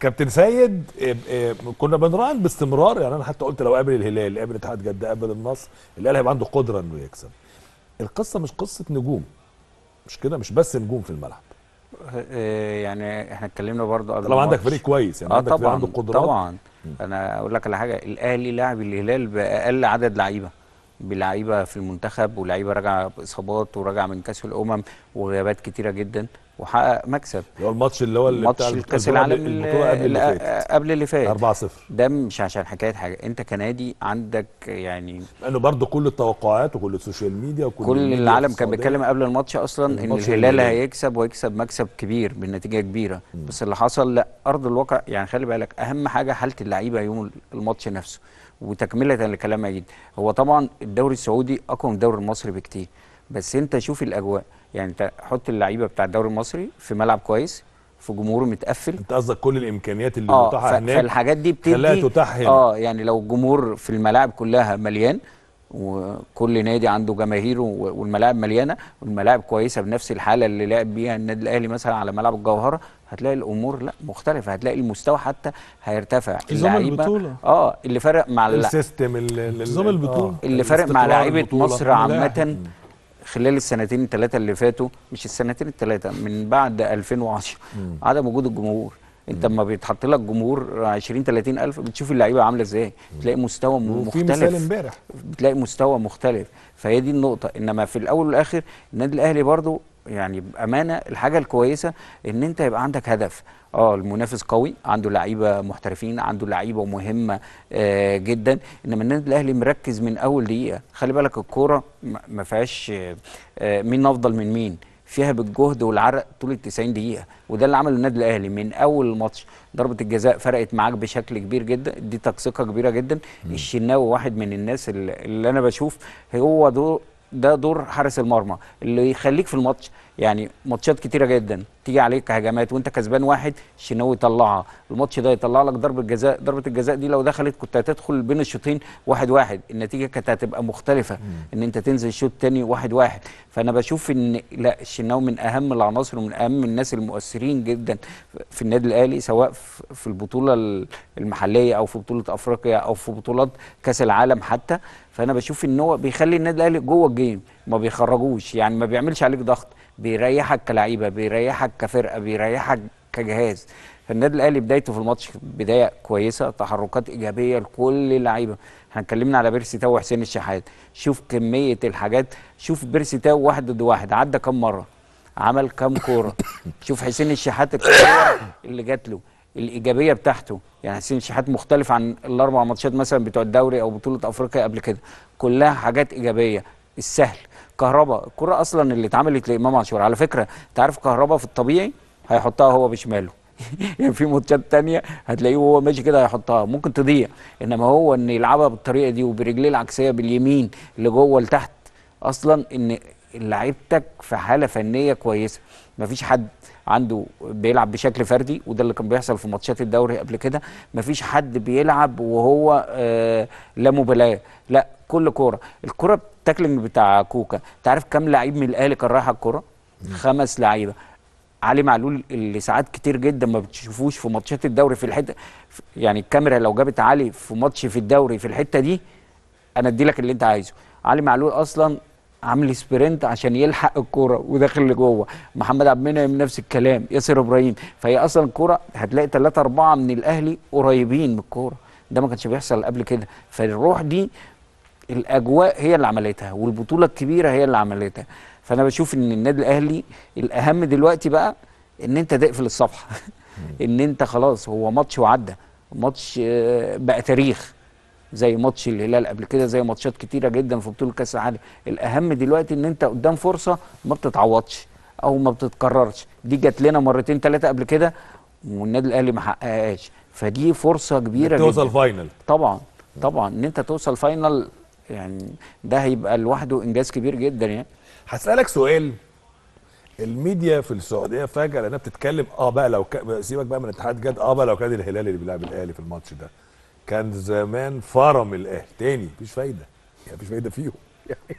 كابتن سيد إيه إيه كنا بنراهن باستمرار يعني انا حتى قلت لو قابل الهلال قابل اتحاد جده قابل النصر الاهلي هيبقى عنده قدره انه يكسب القصه مش قصه نجوم مش كده مش بس نجوم في الملعب آه، يعني احنا اتكلمنا برضو قبل لو عندك الماتش. فريق كويس يعني اه عندك فريق طبعا عنده قدرات طبعا انا اقول لك على حاجه الاهلي لاعب الهلال باقل عدد لعيبه بلعيبه في المنتخب ولعيبه راجعه باصابات وراجعه من كاس الامم وغيابات كتيره جدا وحقق مكسب اللي هو الماتش اللي هو اللي ماتش بتاع الكاس البطولة العالم البطوله قبل اللي اللي فاتت قبل اللي فات 4-0 ده مش عشان حكايه حاجه انت كنادي عندك يعني لانه برضه كل التوقعات وكل السوشيال ميديا وكل كل الميديا العالم في كان السعودية. بيتكلم قبل الماتش اصلا ان الماتش الهلال الهلال. هيكسب ويكسب مكسب كبير بالنتيجه كبيره بس اللي حصل لا ارض الواقع يعني خلي بالك اهم حاجه حاله اللعيبه يوم الماتش نفسه وتكمله لكلام مجيد هو طبعا الدوري السعودي اقوى من الدوري المصري بكتير بس انت شوف الاجواء يعني انت حط اللعيبه بتاع الدوري المصري في ملعب كويس في جمهور متقفل انت قصدك كل الامكانيات اللي اه متاحه ف- هناك فالحاجات دي خلاها بتدي تتاح هنا. اه يعني لو الجمهور في الملاعب كلها مليان وكل نادي عنده جماهيره و- والملاعب مليانه والملاعب كويسه بنفس الحاله اللي لعب بيها النادي الاهلي مثلا على ملعب الجوهره هتلاقي الامور لا مختلفه هتلاقي المستوى حتى هيرتفع نظام اللعيبة- البطولة. ال اللي فرق مع الل- السيستم ال- ال- نظام ال- البطولة. آه، اللي فرق مع استقرار لعيبه البطولة. مصر الملاعب. عامه خلال السنتين الثلاثه اللي فاتوا مش السنتين الثلاثه من بعد 2010 عدم وجود الجمهور انت لما بيتحط لك جمهور 20 30 الف بتشوف اللعيبه عامله ازاي بتلاقي مستوى وفي مثال مختلف امبارح بتلاقي مستوى مختلف فهي دي النقطه انما في الاول والاخر النادي الاهلي برضو يعني بامانه الحاجه الكويسه ان انت يبقى عندك هدف اه المنافس قوي عنده لعيبه محترفين عنده لعيبه مهمه آه جدا انما النادي الاهلي مركز من اول دقيقه خلي بالك الكوره ما ما فيهاش آه، آه مين افضل من مين فيها بالجهد والعرق طول ال 90 دقيقه وده اللي عمله النادي الاهلي من اول الماتش ضربه الجزاء فرقت معاك بشكل كبير جدا اديتك ثقه كبيره جدا الشناوي واحد من الناس اللي, اللي انا بشوف هو دور ده دور حارس المرمى اللي يخليك في الماتش يعني ماتشات كتيره جدا تيجي عليك هجمات وانت كسبان واحد الشناوي يطلعها الماتش ده يطلع لك ضربه جزاء ضربه الجزاء دي لو دخلت كنت هتدخل بين الشوطين واحد واحد النتيجه كانت هتبقى مختلفه ان انت تنزل الشوط تاني واحد واحد فانا بشوف ان لا الشناوي من اهم العناصر ومن اهم الناس المؤثرين جدا في النادي الاهلي سواء في في البطوله ال- المحليه او في بطوله افريقيا او في بطولات كاس العالم حتى فانا بشوف ان هو بيخلي النادي الاهلي جوه الجيم ما بيخرجوش يعني ما بيعملش عليك ضغط بيريحك كلعيبه بيريحك كفرقه بيريحك كجهاز فالنادي الاهلي بدايته في الماتش بدايه كويسه تحركات ايجابيه لكل اللعيبه احنا اتكلمنا على بيرسي تاو وحسين الشحات شوف كميه الحاجات شوف بيرسي تاو واحد ضد واحد عدى كام مره عمل كام كوره شوف حسين الشحات الكوره اللي جات له الايجابيه بتاعته يعني حسين الشحات مختلف عن الاربع ماتشات مثلا بتوع الدوري او بطوله افريقيا قبل كده كلها حاجات ايجابيه السهل كهربا الكره اصلا اللي اتعملت لامام عاشور على فكره انت عارف كهربا في الطبيعي هيحطها هو بشماله يعني في ماتشات تانية هتلاقيه وهو ماشي كده هيحطها ممكن تضيع انما هو ان يلعبها بالطريقه دي وبرجليه العكسيه باليمين لجوه لتحت اصلا ان لعيبتك في حاله فنيه كويسه مفيش حد عنده بيلعب بشكل فردي وده اللي كان بيحصل في ماتشات الدوري قبل كده مفيش حد بيلعب وهو آه لا مبالاه لا كل كوره الكوره التاكلينج بتاع كوكا انت عارف كام لعيب من الاهلي كان رايح على الكوره خمس لعيبه علي معلول اللي ساعات كتير جدا ما بتشوفوش في ماتشات الدوري في الحته يعني الكاميرا لو جابت علي في ماتش في الدوري في الحته دي انا ادي لك اللي انت عايزه علي معلول اصلا عامل سبرنت عشان يلحق الكوره وداخل لجوه محمد عبد المنعم نفس الكلام ياسر ابراهيم فهي اصلا الكوره هتلاقي ثلاثة أربعة من الاهلي قريبين من الكوره ده ما كانش بيحصل قبل كده فالروح دي الاجواء هي اللي عملتها والبطوله الكبيره هي اللي عملتها فانا بشوف ان النادي الاهلي الاهم دلوقتي بقى ان انت تقفل الصفحه ان انت خلاص هو ماتش وعدى ماتش آه، بقى تاريخ زي ماتش الهلال قبل كده زي ماتشات كتيره جدا في بطوله كاس العالم الاهم دلوقتي ان انت قدام فرصه ما بتتعوضش او ما بتتكررش دي جات لنا مرتين ثلاثه قبل كده والنادي الاهلي ما حققهاش فدي فرصه كبيره توصل جدا فاينل طبعا طبعا ان انت توصل فاينل يعني ده هيبقى لوحده انجاز كبير جدا يعني هسألك سؤال الميديا في السعوديه فجاه لانها بتتكلم اه بقى لو ك... سيبك بقى من اتحاد جد اه بقى لو كان الهلال اللي بيلعب الاهلي في الماتش ده كان زمان فرم الاهلي تاني مفيش فايده يعني مفيش فايده فيهم يعني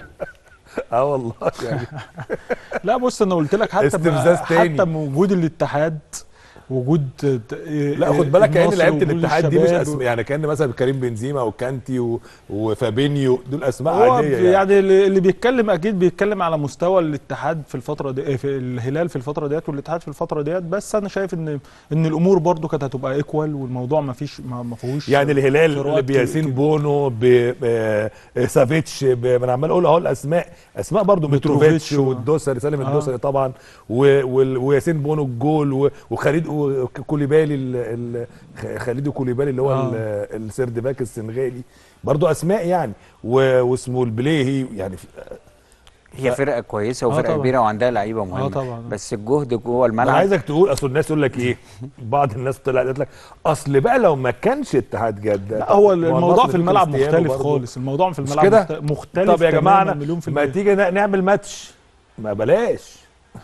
اه والله يعني لا بص انا قلت لك حتى استفزاز ب- تاني. حتى من وجود الاتحاد وجود لا خد بالك كان النصر لعيبه وجود الاتحاد دي مش الشباب اسماء يعني كان مثلا كريم بنزيما وكانتي و... وفابينيو دول اسماء هو عاديه يعني, يعني. يعني اللي اللي بيتكلم اكيد بيتكلم على مستوى الاتحاد في الفتره دي في الهلال في الفتره ديت والاتحاد في الفتره ديت بس انا شايف ان ان الامور برضو كانت هتبقى ايكوال والموضوع ما فيش ما ما فيهوش يعني الهلال ثروات بياسين كده. بونو بسافيتش ب... ما انا عمال اقول اهو الاسماء اسماء برضو متروفيتش متروفيتش و- والدوسري سالم آه. الدوسري طبعا و... وال... وياسين بونو الجول و... وخالد وكوليبالي ال... ال... خ- خالد كوليبالي اللي هو آه. ال... السرد باك السنغالي برضو اسماء يعني و... واسمه البليهي يعني في... هي فرقه كويسه آه وفرقه طبعا. كبيره وعندها لعيبه مهمه طبعا. بس الجهد جوه انا الملعب عايزك تقول اصل الناس يقول لك ايه بعض الناس طلعت قالت لك اصل بقى لو ما كانش اتحاد جده لا هو ما الموضوع النصر في الملعب كريستيانو مختلف برضو. خالص الموضوع في مش الملعب كده؟ مخت- مختلف طب يا جماعه تماماً مليون في ما المية تيجي ن- نعمل ماتش ما بلاش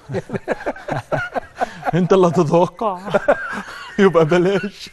انت اللي هتتوقع يبقى بلاش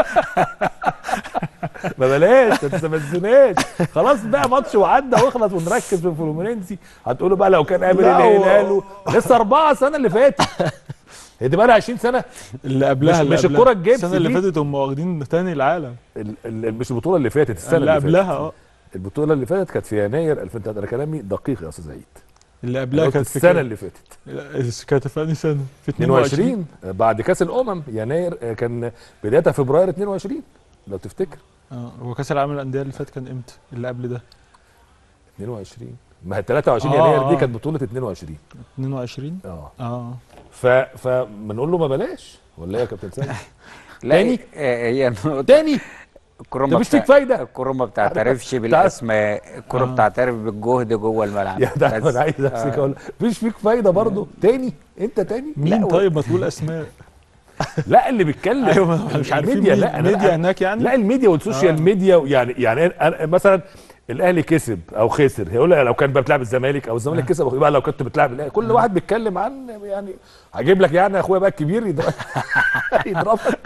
ما بلاش ما تستفزناش خلاص بقى ماتش وعدى واخلص ونركز في الفلومينينسي هتقولوا بقى لو كان قابل لا، هو- الهلال و- لسه اربعه السنه اللي فاتت هي دي بقى لها 20 سنه اللي قبلها مش- اللي مش قبلها. الكرة الجبس السنه اللي دي. فاتت هم واخدين تاني العالم ال- ال- مش البطوله اللي فاتت السنه اللي اللي, قبلها فاتت اه البطوله اللي فاتت كانت في يناير 2003 انا كلامي دقيق يا استاذ عيد اللي أنا قبلها قلت كانت في السنه كام؟ اللي فاتت لا، كانت في انهي سنه؟ في 22 22 بعد كاس الامم يناير آه، كان بدايتها فبراير 22 لو تفتكر اه هو كاس العالم للانديه اللي فات كان امتى؟ اللي قبل ده 22 ما هي 23 آه، يناير دي آه. كانت بطوله 22 22 اه اه ف فبنقول له ما بلاش ولا ايه يا كابتن سامي لا تاني؟ آه، هي النقطه تاني الكوره ده ما مش فيك بتاع- فايده الكوره ما بتعترفش بالاسماء الكوره آه. بتعترف بالجهد جوه الملعب يا ده بس. انا عايز امسك اقول مفيش فيك فايده برضه تاني انت تاني مين لا طيب ما تقول اسماء لا اللي بيتكلم ايوه ما مش عارفين الميديا مين لا أنا- ميديا أنا- هناك يعني لا الميديا والسوشيال آه. ميديا يعني يعني أنا مثلا الاهلي كسب او خسر هيقول لك لو كان بقى بتلعب الزمالك او الزمالك كسب أو بقى لو كنت بتلعب الاهلي كل واحد بيتكلم عن يعني هجيب لك يعني اخويا بقى الكبير يضرب- يضربك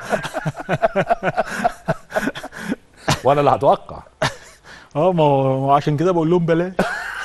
وانا اللي هتوقع اه ما هو ما هو عشان كده بقول لهم بلاش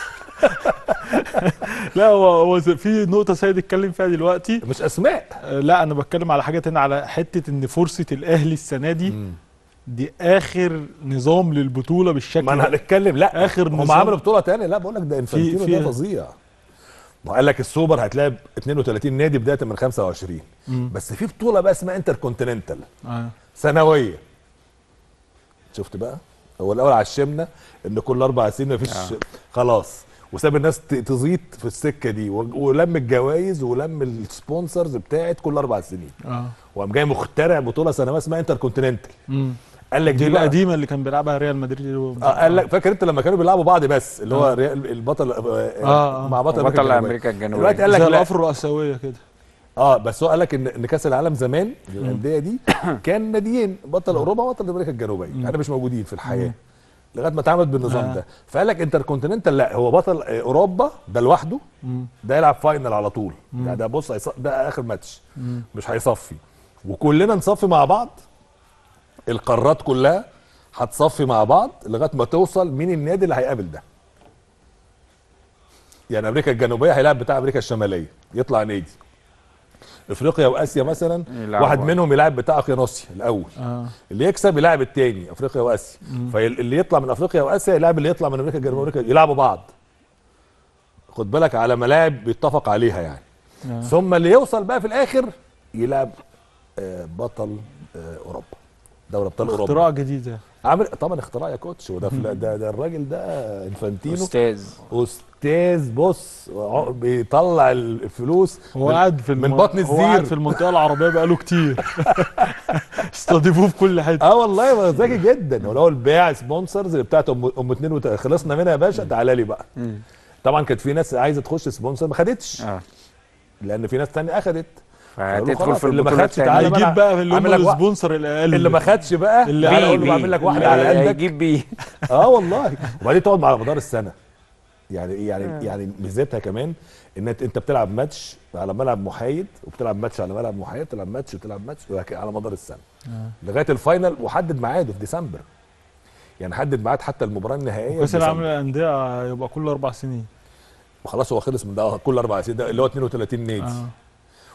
لا هو هو في نقطة سيد اتكلم فيها دلوقتي مش اسماء آه، لا انا بتكلم على حاجة تانية على حتة ان فرصة الاهلي السنة دي دي اخر نظام للبطولة بالشكل ما انا ده هنتكلم لا آخر هم نظام. عملوا بطوله تانية لا بقول لك ده انفانتينو في- ده فظيع ما قال لك السوبر هتلاعب 32 نادي بدايه من 25 مم. بس في بطوله بقى اسمها انتر كونتيننتال آه. سنويه شفت بقى هو الاول عشمنا ان كل اربع سنين مفيش آه. خلاص وساب الناس ت- تزيط في السكه دي و- ولم الجوائز ولم السبونسرز بتاعت كل اربع سنين اه وقام جاي مخترع بطوله سنويه اسمها انتر كونتيننتال مم. قال لك دي دي بقى القديمة اللي كان بيلعبها ريال مدريد و- آه قال لك فاكر انت لما كانوا بيلعبوا بعض بس اللي هو آه. ريال البطل آه آه، آه. مع بطل بطل الجنوبية. امريكا الجنوبيه دلوقتي قال لك زي لا الافرو اسيوية كده اه بس هو قال لك ان ان كاس العالم زمان الانديه دي كان ناديين بطل اوروبا وبطل امريكا الجنوبيه يعني مش موجودين في الحياه لغايه ما اتعملت بالنظام آه. ده فقال لك انتر كونتيننتال لا هو بطل آه، اوروبا ده لوحده مم. ده يلعب فاينل على طول ده, ده بص هيص- ده اخر ماتش مم. مش هيصفي وكلنا نصفي مع بعض القارات كلها هتصفي مع بعض لغايه ما توصل مين النادي اللي هيقابل ده يعني امريكا الجنوبيه هيلعب بتاع امريكا الشماليه يطلع نادي افريقيا واسيا مثلا يلعبوا واحد بعض. منهم يلعب بتاع اوقيانوسيا الاول اه اللي يكسب يلعب التاني افريقيا واسيا فاللي يطلع من افريقيا واسيا يلعب اللي يطلع من امريكا الجنوبيه وامريكا يلعبوا بعض خد بالك على ملاعب بيتفق عليها يعني آه. ثم اللي يوصل بقى في الاخر يلعب آه، بطل آه، اوروبا دوري ابطال اوروبا اختراع جديد ده. عامل طبعا اختراع يا كوتش وده فلا- ده ده الراجل ده انفانتينو استاذ استاذ بص ع- بيطلع الفلوس هو من- قاعد في من الم- بطن هو قاعد الزير في المنطقة العربية بقاله كتير استضيفوه في كل حتة اه والله ما ذكي جدا هو الاول باع سبونسرز اللي بتاعت ام ام اتنين وت... خلصنا منها يا باشا تعالى لي بقى مم. طبعا كانت في ناس عايزه تخش سبونسر ما خدتش اه لان في ناس تانية اخدت قالوا فهتدخل خلاص في اللي ما البطوله خدش تعالى الثانيه بقى هيجيب بقى اللي هم عامل لك وا- السبونسر الاقل اللي ما خدش بقى اللي تعالى بي- اقول له بي- بعمل لك بي. واحده على قدك هيجيب بيه اه والله وبعدين تقعد على مدار السنه يعني يعني يعني ميزتها كمان ان انت انت بتلعب ماتش على ملعب محايد وبتلعب ماتش على ملعب محايد تلعب ماتش وتلعب ماتش وهك- على مدار السنه لغايه الفاينل وحدد ميعاده في ديسمبر يعني حدد ميعاد حتى المباراه النهائيه في كاس العالم ديسمبر. للانديه يبقى كل اربع سنين وخلاص هو خلص من ده كل اربع سنين ده اللي هو 32 نادي اه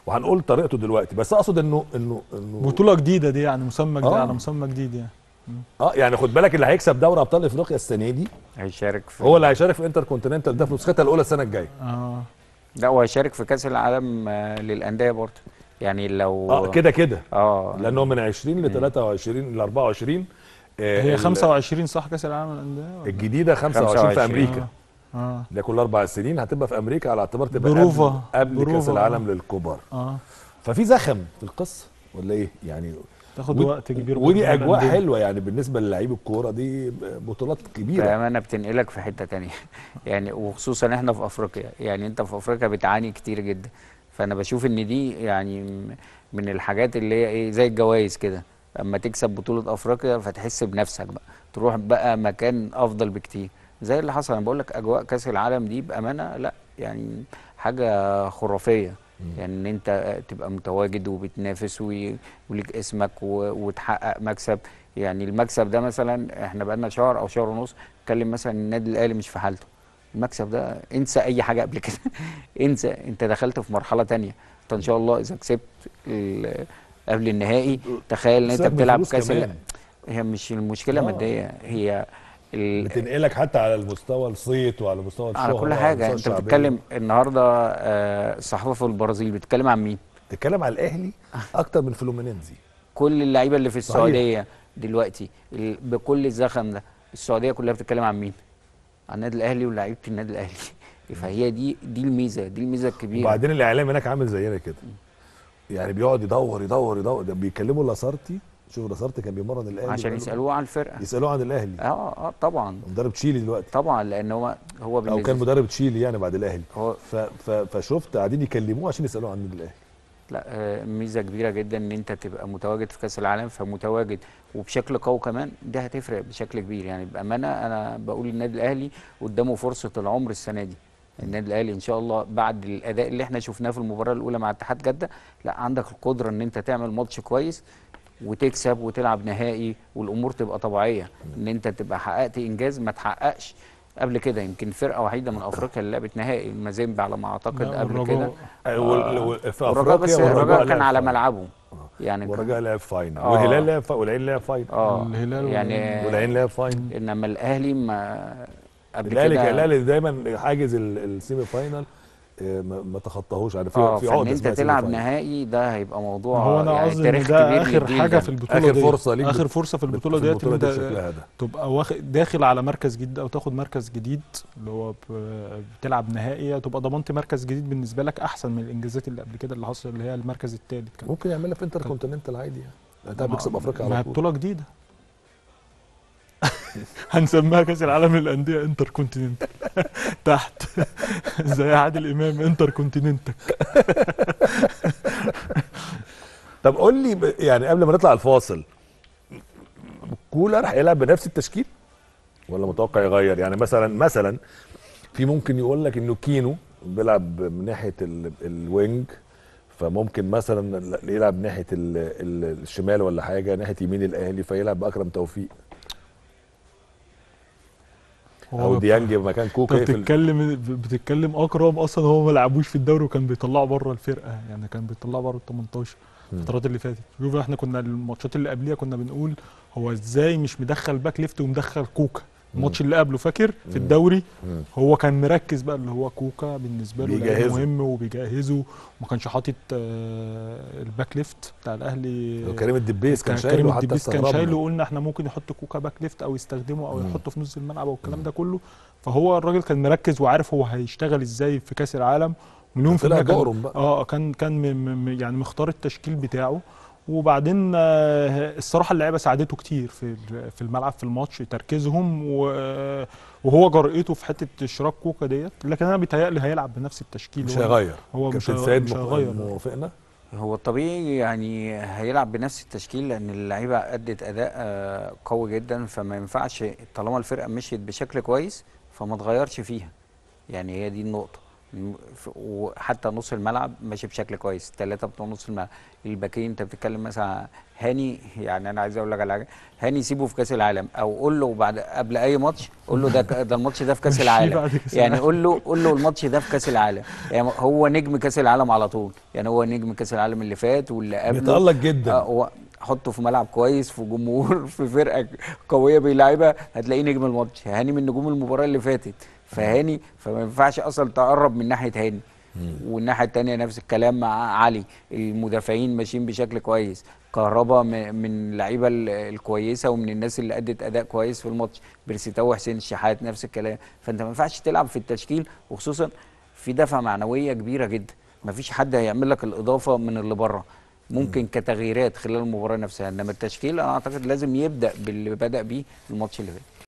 وهنقول طريقته دلوقتي بس اقصد انه انه انه بطوله جديده دي يعني مسمى جديد آه. على مسمى جديد يعني اه يعني خد بالك اللي هيكسب دوري ابطال افريقيا السنه دي هيشارك في هو اللي هيشارك في انتر كونتيننتال ده في نسختها الاولى السنه الجايه اه لا وهيشارك في كاس العالم آه، للانديه برضه يعني لو اه كده كده اه لانه من 20 ل 23 ل 24 آه، هي ال- 25 صح كاس العالم للانديه ولا؟ الجديده 25 في 25. امريكا اه اه اللي كل اربع سنين هتبقى في امريكا على اعتبار تبقى بروفا. قبل, قبل كاس بروفا. العالم للكبار اه ففي زخم في القصه ولا ايه يعني تاخد ود- وقت كبير ودي برضه اجواء للأندية. حلوه يعني بالنسبه للعيب الكوره دي بطولات كبيره بامانه بتنقلك في حته تانية يعني وخصوصا احنا في افريقيا يعني انت في افريقيا بتعاني كتير جدا فانا بشوف ان دي يعني م- من الحاجات اللي هي ايه زي الجوائز كده اما تكسب بطوله افريقيا فتحس بنفسك بقى تروح بقى مكان افضل بكتير زي اللي حصل انا بقول لك اجواء كاس العالم دي بامانه لا يعني حاجه خرافيه يعني ان انت تبقى متواجد وبتنافس وي- وليك اسمك و- وتحقق مكسب يعني المكسب ده مثلا احنا بقالنا شهر او شهر ونص نتكلم مثلا النادي الاهلي مش في حالته المكسب ده انسى اي حاجه قبل كده انسى انت دخلت في مرحله تانية انت ان شاء الله اذا كسبت ال- قبل النهائي تخيل ان انت سيبك من بتلعب الفلوس كاس كمان. ال- هي مش المشكله آه. ماديه هي ال- بتنقلك حتى على المستوى الصيت وعلى مستوى الشهره على كل وعلى حاجه مستوى انت الشعبية. بتتكلم النهارده آه، الصحافه في البرازيل بتتكلم عن مين تتكلم على الاهلي اكتر من فلومينينزي كل اللعيبه اللي في صحيح. السعوديه دلوقتي ال- بكل الزخم ده السعوديه كلها بتتكلم عن مين عن النادي الاهلي ولاعيبه النادي الاهلي فهي دي دي الميزه دي الميزه الكبيره وبعدين الاعلام هناك عامل زينا كده يعني بيقعد يدور يدور يدور ده بيكلموا لاسارتي شوف لاسارتي كان بيمرن الاهلي عشان بقاله- يسالوه عن الفرقه يسالوه عن الاهلي اه اه طبعا مدرب تشيلي دلوقتي طبعا لان هو هو او كان بالنسبه مدرب تشيلي يعني بعد الاهلي هو ف ف فشفت قاعدين يكلموه عشان يسالوه عن النادي الاهلي لا آه، ميزه كبيره جدا ان انت تبقى متواجد في كاس العالم فمتواجد وبشكل قوي كمان ده هتفرق بشكل كبير يعني بامانه انا بقول النادي الاهلي قدامه فرصه العمر السنه دي النادي الاهلي ان شاء الله بعد الاداء اللي احنا شفناه في المباراه الاولى مع اتحاد جده لا عندك القدره ان انت تعمل ماتش كويس وتكسب وتلعب نهائي والامور تبقى طبيعيه ان انت تبقى حققت انجاز ما تحققش قبل كده يمكن فرقه وحيده من افريقيا اللي لعبت نهائي المازيمبي على ما اعتقد لا، قبل والرجاء. كده آه، وال- وال- في والرجاء بس أفريقيا الرجاء والرجاء كان لعب على فاينل. ملعبه يعني كان- والرجاء لعب فاينل آه. والهلال لعب فا- والعين لعب فاينل اه الهلال يعني والعين لعب فاينل انما الاهلي ما قبل الاهلي كان كده الاهلي دايما حاجز ال- السيمي فاينل آه، ما ما تخطاهوش يعني في اه في فان عقده انت اسمها سيمي تلعب فاينل. نهائي ده هيبقى موضوع هو انا يعني قصدي تاريخ ان ده كبير اخر للجيل حاجه ده. في البطوله آخر دي فرصة ليك اخر بت- فرصه في بت- البطوله في ديت البطولة ان دي انت شكلها ده تبقى واخد داخل على مركز جديد او تاخد مركز جديد اللي هو ب- بتلعب نهائي تبقى ضمنت مركز جديد بالنسبه لك احسن من الانجازات اللي قبل كده اللي حصل اللي هي المركز الثالث كان ممكن يعملها في انتر كونتيننتال عادي يعني انت ما- بيكسب افريقيا ما هي على طول بطوله جديده هنسميها كاس العالم للانديه انتر كونتيننتال تحت زي عادل امام انتر كونتيننتال طب قول لي ب- يعني قبل ما نطلع الفاصل كولر هيلعب بنفس التشكيل ولا متوقع يغير يعني مثلا مثلا في ممكن يقول لك انه كينو بيلعب من ناحيه ال- الوينج فممكن مثلا ل- يلعب ناحيه ال- ال- الشمال ولا حاجه ناحيه يمين الاهلي فيلعب باكرم توفيق او ديانج مكان كوكا انت يقفل بتتكلم بتتكلم اكرم اصلا هو ما لعبوش في الدوري وكان بيطلعه بره الفرقه يعني كان بيطلعه بره ال 18 مم. الفترات اللي فاتت شوف احنا كنا الماتشات اللي قبليها كنا بنقول هو ازاي مش مدخل باك ليفت ومدخل كوكا الماتش اللي قبله فاكر في مم. الدوري مم. هو كان مركز بقى اللي هو كوكا بالنسبه له لعيب بيجهزه. مهم وبيجهزه وما كانش حاطط آه، الباك ليفت بتاع الاهلي كريم الدبيس كان كان شايله كريم حتى الدبيس كان استغربنا. شايله وقلنا احنا ممكن يحط كوكا باك ليفت او يستخدمه او مم. يحطه في نص الملعب او الكلام ده كله فهو الراجل كان مركز وعارف هو هيشتغل ازاي في كاس العالم مليون في طلع المية كان بقرم بقى اه كان كان م- م- يعني مختار التشكيل بتاعه وبعدين آه، الصراحه اللعيبه ساعدته كتير في ال- في الملعب في الماتش تركيزهم و- وهو جرأته في حته اشراك كوكا ديت لكن انا بيتهيألي هيلعب بنفس التشكيل مش هو- هيغير هو مش كابتن هيغ- سيد مش مخ- هيغير موافقنا هو الطبيعي يعني هيلعب بنفس التشكيل لان اللعيبه ادت اداء آه، قوي جدا فما ينفعش طالما الفرقه مشيت بشكل كويس فما تغيرش فيها يعني هي دي النقطه م- ف- وحتى نص الملعب ماشي بشكل كويس الثلاثه بتوع نص الملعب الباكين انت بتتكلم مثلا هاني يعني انا عايز اقول لك على حاجه هاني سيبه في كاس العالم او قول له بعد قبل اي ماتش قول له ده ك- ده الماتش ده في كاس مشيه العالم بعد كأس يعني العالم. قول له قول له الماتش ده في كاس العالم يعني هو نجم كاس العالم على طول يعني هو نجم كاس العالم اللي فات واللي قبله بيتألق جدا. آه، هو حطه في ملعب كويس في جمهور في فرقه قويه بيلعبها هتلاقيه نجم الماتش هاني من نجوم المباراه اللي فاتت فهاني فما ينفعش اصلا تقرب من ناحيه هاني والناحيه الثانيه نفس الكلام مع علي المدافعين ماشيين بشكل كويس كهربا م- من اللعيبه ال- الكويسه ومن الناس اللي ادت اداء كويس في الماتش بيرسيتاو وحسين الشحات نفس الكلام فانت ما ينفعش تلعب في التشكيل وخصوصا في دفعه معنويه كبيره جدا ما فيش حد هيعمل لك الاضافه من اللي بره ممكن كتغييرات خلال المباراه نفسها انما التشكيل انا اعتقد لازم يبدا باللي بدا بيه الماتش اللي فات